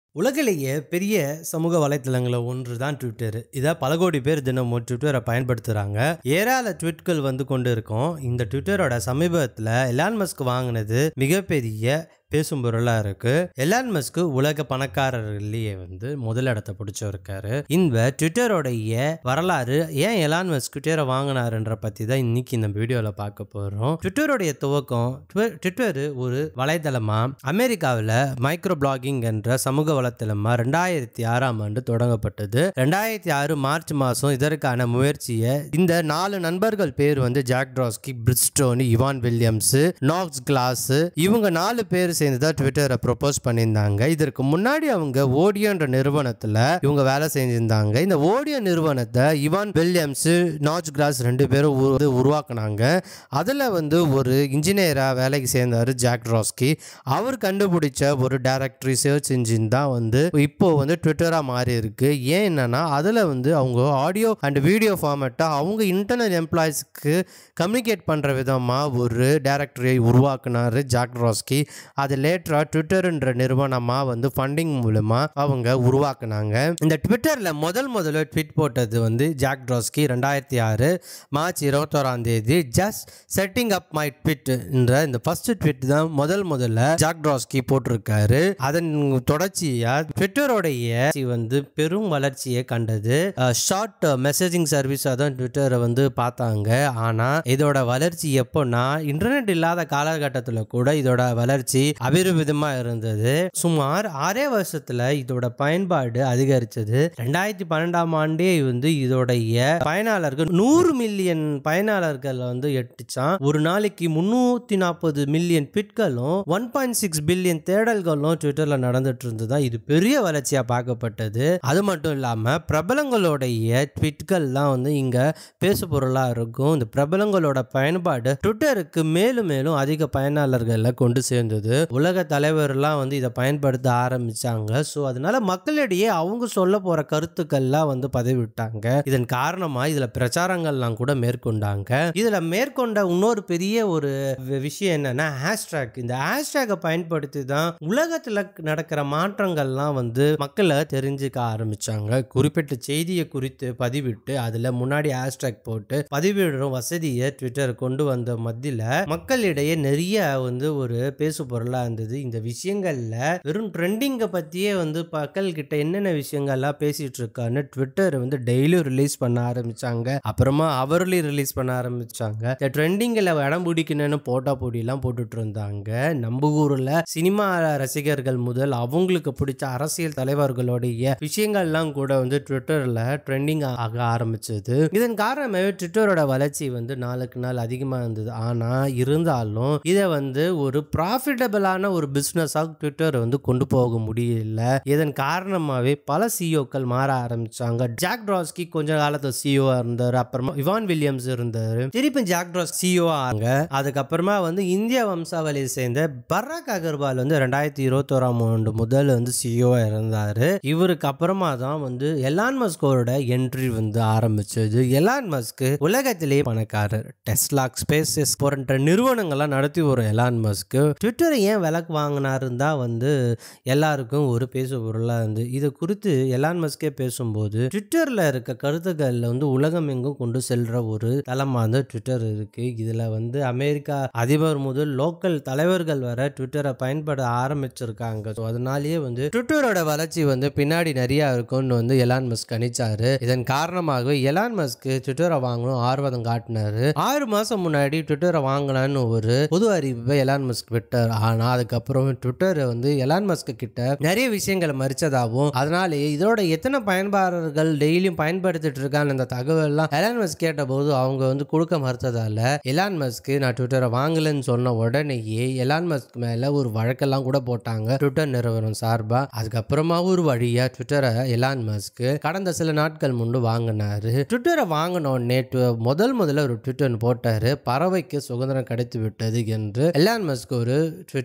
உலகிலேயே பெரிய சமூக வலைத்தளங்களில் ஒன்று தான் ட்விட்டர் இதை பல கோடி பேர் தினமும் ட்விட்டரை பயன்படுத்துகிறாங்க ஏராள ட்வீட்கள் வந்து கொண்டு இருக்கும் இந்த ட்விட்டரோட சமீபத்தில் எலான் மஸ்க் வாங்கினது மிகப்பெரிய பேசும் பொருளாக இருக்கு எலான் மஸ்க் உலக பணக்காரர்கள்லேயே வந்து முதல் இடத்த பிடிச்சிருக்காரு இந்த ட்விட்டரோடைய வரலாறு ஏன் எலான் மஸ்க் ட்விட்டரை வாங்கினாருன்ற பற்றி தான் இன்னைக்கு இந்த வீடியோவில் பார்க்க போகிறோம் ட்விட்டருடைய துவக்கம் ட்வி- ட்விட்டர் ஒரு வலைதளமாக அமெரிக்காவில் மைக்ரோ பிளாகிங் என்ற சமூக வலைத்தளமாக ரெண்டாயிரத்தி ஆறாம் ஆண்டு தொடங்கப்பட்டது ரெண்டாயிரத்தி ஆறு மார்ச் மாதம் இதற்கான முயற்சியை இந்த நாலு நண்பர்கள் பேர் வந்து Jack Trasky Pristoni Ivan Williams Knox Klaus இவங்க நாலு பேர் சேர்ந்து தான் ட்விட்டரை ப்ரொபோஸ் பண்ணியிருந்தாங்க இதற்கு முன்னாடி அவங்க ஓடியோன்ற நிறுவனத்தில் இவங்க வேலை செஞ்சிருந்தாங்க இந்த ஓடியோ நிறுவனத்தை இவான் வில்லியம்ஸ் நாச் கிளாஸ் ரெண்டு பேரும் உரு- உருவாக்குனாங்க அதில் வந்து ஒரு இன்ஜினியராக வேலைக்கு சேர்ந்தார் ஜாக் ட்ராஸ்கி அவர் கண்டுபிடிச்ச ஒரு டைரக்ட் ரிசர்ச் இன்ஜின் தான் வந்து இப்போ வந்து ட்விட்டராக மாறி இருக்கு ஏன் என்னன்னா அதில் வந்து அவங்க ஆடியோ அண்ட் வீடியோ ஃபார்மேட்டை அவங்க இன்டர்னல் எம்ப்ளாயிஸ்க்கு கம்யூனிகேட் பண்ணுற விதமாக ஒரு டைரக்டரியை உருவாக்குனார் ஜாக் ட்ராஸ்கி அது லேட்டராக ட்விட்டர்ன்ற நிறுவனமாக வந்து ஃபண்டிங் மூலமாக அவங்க உருவாக்குனாங்க இந்த ட்விட்டரில் முதல் முதல்ல ட்வீட் போட்டது வந்து ஜாக் ட்ராஸ்கி ரெண்டாயிரத்தி ஆறு மார்ச் இருபத்தோராம் தேதி just setting up my twttr என்ற இந்த ஃபர்ஸ்ட் ட்வீட் தான் முதல் முதல்ல ஜாக் ட்ராஸ்கி போட்டிருக்காரு அதன் தொடர்ச்சியா ட்விட்டரோடைய வந்து பெரும் வளர்ச்சியை கண்டது ஷார்ட் மெசேஜிங் சர்வீஸாக தான் ட்விட்டரை வந்து பார்த்தாங்க ஆனால் இதோட வளர்ச்சி எப்போன்னா இன்டர்நெட் இல்லாத காலகட்டத்தில் கூட இதோட வளர்ச்சி அபிருவிதமாக இருந்தது சுமார் ஆறே வருஷத்துல இதோட பயன்பாடு அதிகரிச்சது ரெண்டாயிரத்தி பன்னெண்டாம் ஆண்டே வந்து இதோடைய பயனாளர்கள் நூறு மில்லியன் பயனாளர்கள் வந்து எட்டுச்சான் ஒரு நாளைக்கு முன்னூத்தி நாற்பது மில்லியன் பிட்களும் ஒன் பாயிண்ட் சிக்ஸ் பில்லியன் தேடல்களும் ட்விட்டர்ல நடந்துட்டு இருந்ததா இது பெரிய வளர்ச்சியா பார்க்கப்பட்டது அது மட்டும் இல்லாம பிரபலங்களுடைய ட்வீட்கள் தான் வந்து இங்க பேசு பொருளா இருக்கும் இந்த பிரபலங்களோட பயன்பாடு ட்விட்டருக்கு மேலும் மேலும் அதிக பயனாளர்களை கொண்டு சேர்ந்தது உலக தலைவர்லாம் வந்து இதை பயன்படுத்த ஆரம்பிச்சாங்க ஸோ அதனால மக்களிடையே அவங்க சொல்ல போற கருத்துக்கள்லாம் வந்து பதிவிட்டாங்க இதன் காரணமா இதுல பிரச்சாரங்கள்லாம் கூட மேற்கொண்டாங்க இதுல மேற்கொண்ட இன்னொரு பெரிய ஒரு வி- விஷயம் என்னன்னா ஹேஷ்டேக் இந்த ஹேஷ்டேக்கை பயன்படுத்தி தான் உலகத்துல நடக்கிற மாற்றங்கள்லாம் வந்து மக்களை தெரிஞ்சுக்க ஆரம்பிச்சாங்க குறிப்பிட்ட செய்தியை குறித்து பதிவிட்டு அதுல முன்னாடி ஹேஷ்டேக் போட்டு பதிவிடுற வசதியை ட்விட்டர் கொண்டு வந்த மத்தியில மக்களிடையே நிறைய வந்து ஒரு பேசு பொருளா இருந்தது இந்த விஷயங்கள்ல வெறும் ட்ரெண்டிங்கை பத்தியே வந்து மக்கள் கிட்ட என்னென்ன விஷயங்கள்லாம் பேசிட்டு இருக்கான்னு ட்விட்டர் வந்து டெய்லியும் ரிலீஸ் பண்ண ஆரம்பிச்சாங்க அப்புறமா அவர்லி ரிலீஸ் பண்ண ஆரம்பிச்சாங்க இந்த ட்ரெண்டிங்கில் இடம் பிடிக்கணும்னு போட்டா போட்டிலாம் போட்டுட்டு இருந்தாங்க நம்ம ஊர்ல சினிமா ரசிகர்கள் முதல் அவங்களுக்கு பிடிச்ச அரசியல் தலைவர்களுடைய விஷயங்கள்லாம் கூட வந்து ட்விட்டர்ல ட்ரெண்டிங் ஆக ஆரம்பிச்சது இதன் காரணமே ட்விட்டரோட வளர்ச்சி வந்து நாளுக்கு நாள் அதிகமாக இருந்தது ஆனா இருந்தாலும் இதை வந்து ஒரு ப்ராஃபிட்டபிளான ஒரு பிஸ்னஸாக ட்விட்டர் வந்து கொண்டு போக முடியல இதன் காரணமாகவே பல சிஓக்கள் மாற ஆரம்பிச்சாங்க ஜாக் ட்ராஸ்கி கொஞ்ச காலத்துல சிஓ இருந்தார் அப்புறமா இவான் வில்லியம்ஸ் இருந்தார் திருப்பி ஜாக் ட்ராஸ் சிஓ ஆங்க அதுக்கப்புறமா வந்து இந்திய வம்சாவளியை சேர்ந்த பராக் அகர்வால் வந்து ரெண்டாயிரத்தி இருபத்தோராம் ஆண்டு முதல் வந்து சிஓ இருந்தார் இவருக்கு அப்புறமா தான் வந்து எலான் மஸ்கோட என்ட்ரி வந்து ஆரம்பிச்சது எலான் மஸ்க் உலகத்திலேயே பணக்காரர் டெஸ்லா ஸ்பேசஸ் போன்ற நிறுவனங்கள்லாம் நடத்தி வரும் எலான் மஸ்க் ட்விட்டரை ஏன் விலக்கு வாங்கினாருன்னு தான் வந்து எல்லாருக்கும் ஒரு பேசு பொருளாக இருந்து இது குறித்து எலான் மஸ்கே பேசும்போது ட்விட்டரில் இருக்க கருத்துக்களில் வந்து உலகம் எங்கும் கொண்டு செல்ற ஒரு தளமாக வந்து ட்விட்டர் இருக்கு இதில் வந்து அமெரிக்கா அதிபர் முதல் லோக்கல் தலைவர்கள் வர ட்விட்டரை பயன்பட ஆரம்பிச்சிருக்காங்க ஸோ அதனாலேயே வந்து ட்விட்டரோட வளர்ச்சி வந்து பின்னாடி நிறைய இருக்கும்னு வந்து எலான் மஸ்க் கணிச்சாரு இதன் காரணமாக எலான் மஸ்க் ட்விட்டரை வாங்கணும் ஆர்வம் காட்டினாரு ஆறு மாசம் முன்னாடி ட்விட்டரை வாங்கலான்னு ஒரு பொது அறிவிப்பை எலான் மஸ்க் விட்டார் ஆனா அதுக்கப்புறம் ட்விட்டர் வந்து எலான் மஸ்க் கிட்ட நிறைய விஷயங்களை மறிச்சதாகவும் அதனாலே இதோட எத்தனை பயன்பாளர்கள் டெய்லியும் பயன்படுத்திட்டு இருக்கான்னு அந்த தகவல்லாம் எலான் மஸ்க் கேட்டபோது அவங்க வந்து கொடுக்க மறுத்ததால எலான் மஸ்க் நான் ட்விட்டரை வாங்கலன்னு சொன்ன உடனேயே எலான் மஸ்க் மேல ஒரு வழக்கெல்லாம் கூட போட்டாங்க ட்விட்டர் நிறுவனம் சார்பா அதுக்கப்புறமா ஒரு வழியா ட்விட்டரை எலான் மஸ்க் கடந்த சில நாட்கள் முன்பு வாங்கினாரு ட்விட்டரை வாங்கின உடனே ட்வி- முதல் முதல்ல ஒரு ட்விட்டர் போட்டாரு பறவைக்கு சுதந்திரம் கிடைத்து விட்டது என்று எலான் மஸ்க் ஒரு ட்வீட்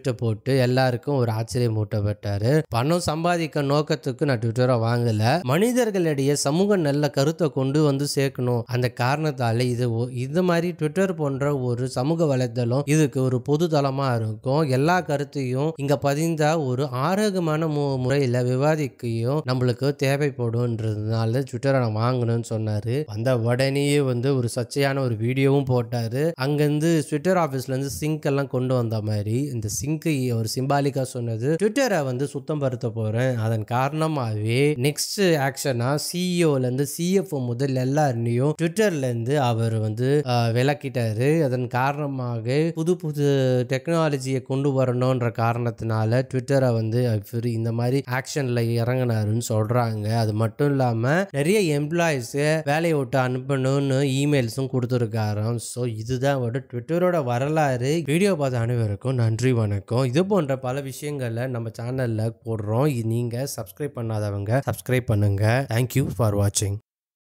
ட்வீட்டை போட்டு எல்லாருக்கும் ஒரு ஆச்சரியம் மூட்டப்பட்டாரு பணம் சம்பாதிக்க நோக்கத்துக்கு நான் ட்விட்டரை வாங்கல மனிதர்களிடையே சமூக நல்ல கருத்தை கொண்டு வந்து சேர்க்கணும் அந்த காரணத்தால இது ஒ- இது மாதிரி ட்விட்டர் போன்ற ஒரு சமூக வலைத்தளம் இதுக்கு ஒரு பொது தளமா இருக்கும் எல்லா கருத்தையும் இங்க பதிந்தா ஒரு ஆரோக்கியமான மு முறையில விவாதிக்கையும் நம்மளுக்கு தேவைப்படும்ன்றதுனால ட்விட்டரை நான் வாங்கணும்னு சொன்னாரு வந்த உடனேயே வந்து ஒரு சர்ச்சையான ஒரு வீடியோவும் போட்டாரு அங்கேருந்து ட்விட்டர் ஆஃபீஸ்ல இருந்து சிங்க் எல்லாம் கொண்டு வந்த மாதிரி இந்த சிங்க் ஒரு சிம்பாலிக்கா சொன்னது ட்விட்டரை வந்து சுத்தம் படுத்த போறேன் அதன் காரணமாகவே நெக்ஸ்ட் ஆக்ஷனா சிஇஓல இருந்து சிஎஃப்ஓ முதல் எல்லாரையும் ட்விட்டர்ல இருந்து அவர் வந்து ஆஹ், விலக்கிட்டாரு அதன் காரணமாக புது புது டெக்னாலஜியை கொண்டு வரணுன்ற காரணத்தினால ட்விட்டரை வந்து அவர் இந்த மாதிரி ஆக்ஷன்ல இறங்கினாருன்னு சொல்றாங்க அது மட்டும் இல்லாம நிறைய எம்ப்ளாயிஸ் வேலையை விட்டு அனுப்பணும்னு இமெயில்ஸும் கொடுத்துருக்காராம் ஸோ இதுதான் வந்து ட்விட்டரோட வரலாறு வீடியோ பார்த்த அனைவருக்கும் நன்றி வணக்கம் இது போன்ற பல விஷயங்களை நம்ம சேனல்ல போடுறோம் இது நீங்க சப்ஸ்கிரைப் பண்ணாதவங்க சப்ஸ்கிரைப் பண்ணுங்க தேங்க்யூ ஃபார் வாட்சிங்